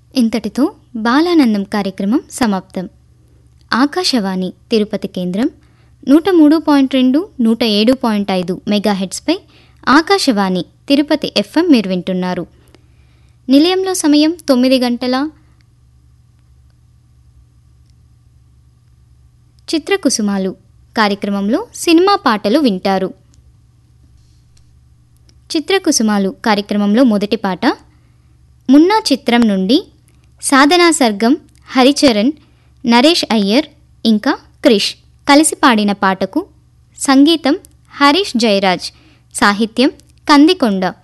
ఇంతటితో బాలానందం కార్యక్రమం సమాప్తం ఆకాశవాణి తిరుపతి కేంద్రం నూట మూడు పాయింట్ రెండు నూట ఏడు పాయింట్ ఐదు మెగాహెడ్స్పై ఆకాశవాణి తిరుపతి ఎఫ్ఎం మీరు వింటున్నారు నిలయంలో సమయం తొమ్మిది గంటల చిత్రకుసుమాలు కార్యక్రమంలో సినిమా పాటలు వింటారు చిత్రకుసుమాలు కార్యక్రమంలో మొదటి పాట మున్నా చిత్రం నుండి సాధనా సర్గం హరిచరణ్ నరేష్ అయ్యర్ ఇంకా క్రిష్ కలిసి పాడిన పాటకు సంగీతం హరీష్ జయరాజ్ సాహిత్యం కందికొండ